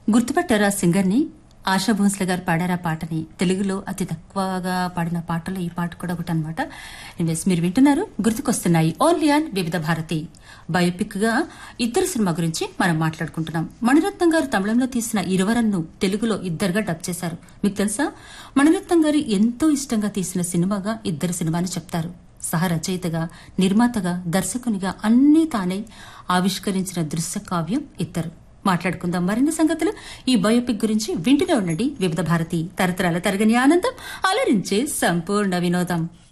గుర్తుపట్టారా singer ని ఆశా భోన్స్లే గారు పాడారా పాటని తెలుగులో అతి తక్కువగా పాడిన పాటలో ఈ పాట కూడా ఒకటి అనమాట మీరు వింటున్నారు గుర్తుకొస్తున్నాయి ఓన్లీ ఆన్ వివిధ భారతి బయోపిక్ గా ఇద్దరు సినిమా గురించి మనం మాట్లాడుకుంటున్నాం మణిరత్నం గారు తమిళంలో తీసిన ఇరువరన్ను తెలుగులో ఇద్దరుగా డబ్ చేశారు మీకు తెలుసా మణిరత్నం గారు ఎంతో ఇష్టంగా తీసిన సినిమాగా ఇద్దరు సినిమాని చెప్తారు సహ రచయితగా నిర్మాతగా దర్శకునిగా అన్నీ తానే ఆవిష్కరించిన దృశ్య కావ్యం ఇద్దరు మాట్లాడుకుందాం మరిన్ని సంగతులు ఈ బయోపిక్ గురించి వింటూనే ఉండండి వివిధ భారతి తరతరాల తరగని ఆనందం అలరించే సంపూర్ణ వినోదం